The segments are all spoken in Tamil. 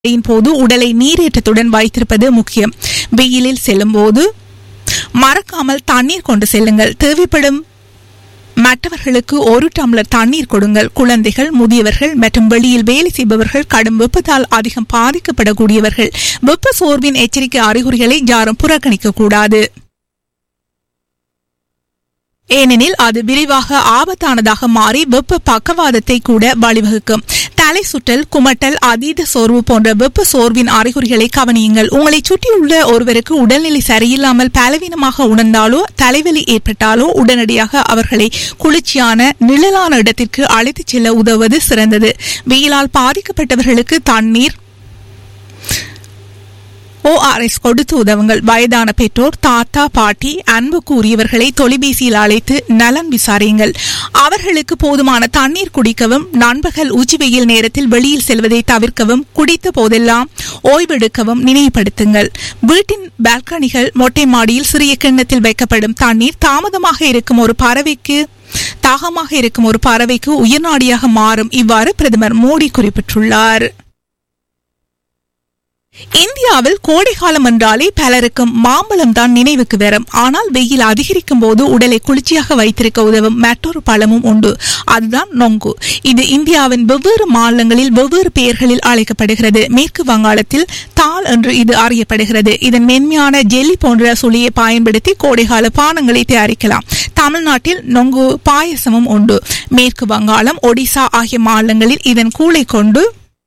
யின் போது உடலை நீரேற்றத்துடன் வைத்திருப்பது முக்கியம் வெயிலில் செல்லும் போது மறக்காமல் தண்ணீர் கொண்டு செல்லுங்கள் தேவைப்படும் மற்றவர்களுக்கு ஒரு டம்ளர் தண்ணீர் கொடுங்கள் குழந்தைகள் முதியவர்கள் மற்றும் வெளியில் வேலை செய்பவர்கள் கடும் வெப்பத்தால் அதிகம் பாதிக்கப்படக்கூடியவர்கள் வெப்ப சோர்வின் எச்சரிக்கை அறிகுறிகளை யாரும் புறக்கணிக்க கூடாது ஏனெனில் அது விரைவாக ஆபத்தானதாக மாறி வெப்ப பக்கவாதத்தை கூட வழிவகுக்கும் தலை சுற்றல் குமட்டல் அதீத சோர்வு போன்ற வெப்ப சோர்வின் அறிகுறிகளை கவனியுங்கள் உங்களை சுற்றியுள்ள ஒருவருக்கு உடல்நிலை சரியில்லாமல் பலவீனமாக உணர்ந்தாலோ தலைவலி ஏற்பட்டாலோ உடனடியாக அவர்களை குளிர்ச்சியான நிழலான இடத்திற்கு அழைத்துச் செல்ல உதவுவது சிறந்தது வெயிலால் பாதிக்கப்பட்டவர்களுக்கு தண்ணீர் ஓஆர்எஸ் கொடுத்து உதவுங்கள் வயதான பெற்றோர் தாத்தா பாட்டி அன்பு கூறியவர்களை தொலைபேசியில் அழைத்து நலன் விசாரியுங்கள் அவர்களுக்கு போதுமான தண்ணீர் குடிக்கவும் நண்பகல் உச்சி வெயில் நேரத்தில் வெளியில் செல்வதை தவிர்க்கவும் குடித்த போதெல்லாம் ஓய்வெடுக்கவும் நினைவுபடுத்துங்கள் வீட்டின் பால்கனிகள் மொட்டை மாடியில் சிறிய கிண்ணத்தில் வைக்கப்படும் தண்ணீர் தாமதமாக இருக்கும் ஒரு பறவைக்கு தாகமாக இருக்கும் ஒரு பறவைக்கு உயிர்நாடியாக மாறும் இவ்வாறு பிரதமர் மோடி குறிப்பிட்டுள்ளார் இந்தியாவில் கோடைகாலம் என்றாலே பலருக்கும் மாம்பழம் தான் நினைவுக்கு வரும் ஆனால் வெயில் அதிகரிக்கும் போது உடலை குளிர்ச்சியாக வைத்திருக்க உதவும் மற்றொரு பழமும் உண்டு அதுதான் நொங்கு இது இந்தியாவின் வெவ்வேறு மாநிலங்களில் வெவ்வேறு பெயர்களில் அழைக்கப்படுகிறது மேற்கு வங்காளத்தில் தால் என்று இது அறியப்படுகிறது இதன் மென்மையான ஜெல்லி போன்ற சுழியை பயன்படுத்தி கோடைகால பானங்களை தயாரிக்கலாம் தமிழ்நாட்டில் நொங்கு பாயசமும் உண்டு மேற்கு வங்காளம் ஒடிசா ஆகிய மாநிலங்களில் இதன் கூளை கொண்டு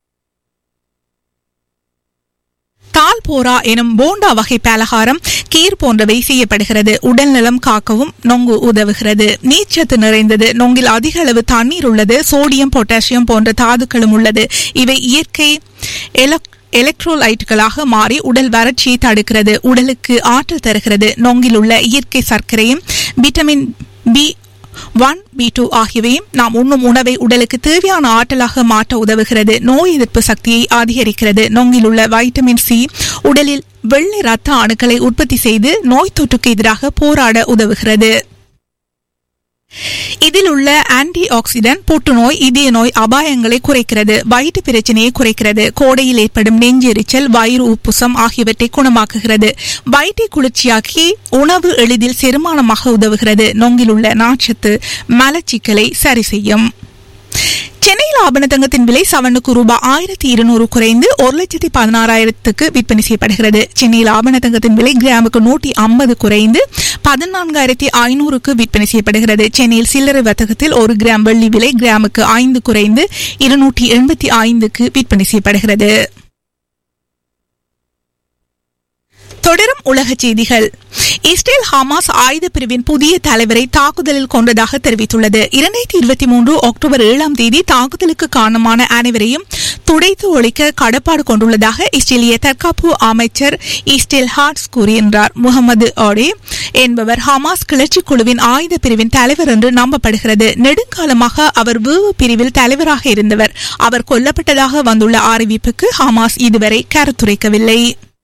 தால் போரா எனும் போண்டா வகை பலகாரம் கீர் போன்றவை செய்யப்படுகிறது உடல் நலம் காக்கவும் நொங்கு உதவுகிறது நீர்ச்சத்து நிறைந்தது நொங்கில் அதிக அளவு தண்ணீர் உள்ளது சோடியம் பொட்டாசியம் போன்ற தாதுக்களும் உள்ளது இவை இயற்கை எலக் எலக்ட்ரோலைட்டுகளாக மாறி உடல் வறட்சியை தடுக்கிறது உடலுக்கு ஆற்றல் தருகிறது நொங்கில் உள்ள இயற்கை சர்க்கரையும் vitamin B one B two ஆகியவையும் நாம் உண்ணும் உணவை உடலுக்கு தேவையான ஆற்றலாக மாற்ற உதவுகிறது நோய் எதிர்ப்பு சக்தியை அதிகரிக்கிறது நொங்கில் உள்ள வைட்டமின் சி உடலில் வெள்ளை ரத்த அணுக்களை உற்பத்தி செய்து நோய் தொற்றுக்கு எதிராக போராட உதவுகிறது இதில் உள்ள ஆன்டி ஆக்சிடென்ட் புற்றுநோய் இதய நோய் அபாயங்களை குறைக்கிறது வயிற்று பிரச்சனையை குறைக்கிறது கோடையில் ஏற்படும் நெஞ்செரிச்சல் வயிறு உப்புசம் ஆகியவற்றை குணமாக்குகிறது வயிற்றை குளிர்ச்சியாக்கி உணவு எளிதில் செரிமானமாக உதவுகிறது நொங்கில் உள்ள நாட்சத்து மலச்சிக்கலை சரி செய்யும் சென்னையில் ஆபண தங்கத்தின் விலை சவனுக்கு ரூபாய் ஆயிரத்தி இருநூறு குறைந்து ஒரு லட்சத்தி பதினாறாயிரத்துக்கு விற்பனை செய்யப்படுகிறது சென்னையில் ஆபண தங்கத்தின் விலை கிராமுக்கு நூற்றி ஐம்பது குறைந்து பதினான்காயிரத்தி ஐநூறுக்கு விற்பனை செய்யப்படுகிறது சென்னையில் சில்லறை வர்த்தகத்தில் ஒரு கிராம் வெள்ளி விலை கிராமுக்கு ஐந்து குறைந்து இருநூற்றி எண்பத்தி ஐந்துக்கு விற்பனை செய்யப்படுகிறது தொடரும் உலக செய்திகள் இஸ்ரேல் ஹமாஸ் ஆயுத பிரிவின் புதிய தலைவரை தாக்குதலில் கொண்டதாக தெரிவித்துள்ளது இரண்டாயிரத்தி இருபத்தி மூன்று அக்டோபர் ஏழாம் தேதி தாக்குதலுக்கு காரணமான அனைவரையும் துடைத்து ஒழிக்க கடப்பாடு கொண்டுள்ளதாக இஸ்ரேலிய தற்காப்பு அமைச்சர் இஸ்ரேல் ஹார்ட்ஸ் கூறியிருந்தார் முகமது ஆடே என்பவர் ஹமாஸ் கிளர்ச்சி குழுவின் ஆயுத பிரிவின் தலைவர் என்று நம்பப்படுகிறது நெடுங்காலமாக அவர் வேவு பிரிவில் தலைவராக இருந்தவர் அவர் கொல்லப்பட்டதாக வந்துள்ள அறிவிப்புக்கு ஹமாஸ் இதுவரை கருத்துரைக்கவில்லை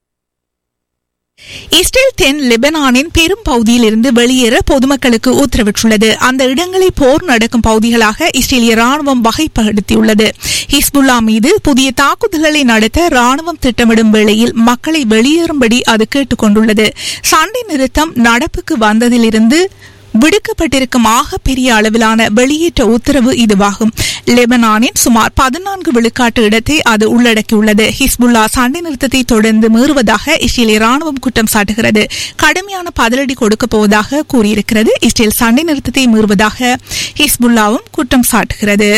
இஸ்ரேல் தென் லெபனானின் பெரும் பகுதியில் இருந்து வெளியேற பொதுமக்களுக்கு உத்தரவிட்டுள்ளது அந்த இடங்களை போர் நடக்கும் பகுதிகளாக இஸ்ரேலிய ராணுவம் வகைப்படுத்தியுள்ளது ஹிஸ்புல்லா மீது புதிய தாக்குதல்களை நடத்த ராணுவம் திட்டமிடும் வேளையில் மக்களை வெளியேறும்படி அது கேட்டுக் கொண்டுள்ளது சண்டை நிறுத்தம் நடப்புக்கு வந்ததிலிருந்து விடுக்கப்பட்டிருக்கும் ஆக பெரிய அளவிலான வெளியேற்ற உத்தரவு இதுவாகும் லெபனானின் சுமார் பதினான்கு விழுக்காட்டு இடத்தை அது உள்ளடக்கியுள்ளது ஹிஸ்புல்லா சண்டை நிறுத்தத்தை தொடர்ந்து மீறுவதாக இஸ்ரேலிய ராணுவம் குற்றம் சாட்டுகிறது கடுமையான பதிலடி கொடுக்கப் போவதாக கூறியிருக்கிறது இஸ்ரேல் சண்டை நிறுத்தத்தை மீறுவதாக ஹிஸ்புல்லாவும் குற்றம் சாட்டுகிறது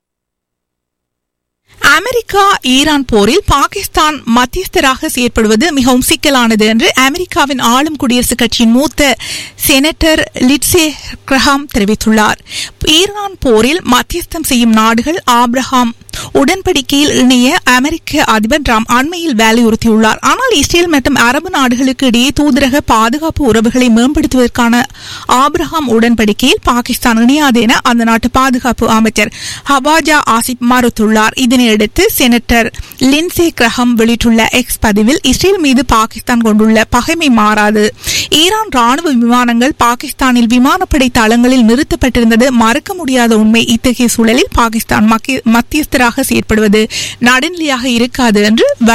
அமெரிக்கா ஈரான் போரில் பாகிஸ்தான் மத்தியஸ்தராக செயற்படுவது மிகவும் சிக்கலானது என்று அமெரிக்காவின் ஆளும் குடியரசுக் கட்சியின் மூத்த செனட்டர் லிட்சே கிரஹாம் தெரிவித்துள்ளார் ஈரான் போரில் மத்தியஸ்தம் செய்யும் நாடுகள் ஆப்ரஹாம் உடன்படிக்கையில் இணைய அமெரிக்க அதிபர் டிரம்ப் அண்மையில் வலியுறுத்தியுள்ளார் ஆனால் இஸ்ரேல் மற்றும் அரபு நாடுகளுக்கு இடையே தூதரக பாதுகாப்பு உறவுகளை மேம்படுத்துவதற்கான ஆப்ரஹாம் உடன்படிக்கையில் பாகிஸ்தான் இணையாது என அந்த நாட்டு பாதுகாப்பு அமைச்சர் ஹவாஜா ஆசிப் மறுத்துள்ளார் இதனையடுத்து செனட்டர் லின்சே கிரஹம் வெளியிட்டுள்ள எக்ஸ் பதிவில் இஸ்ரேல் மீது பாகிஸ்தான் கொண்டுள்ள பகைமை மாறாது ஈரான் ராணுவ விமானங்கள் பாகிஸ்தானில் விமானப்படை தளங்களில் நிறுத்தப்பட்டிருந்தது மறு மறுக்க முடியாத உண்மை இத்தகைய சூழலில் பாகிஸ்தான் மக்கிய- மத்தியஸ்தராக செயற்படுவது நடுநிலையாக இருக்காது என்று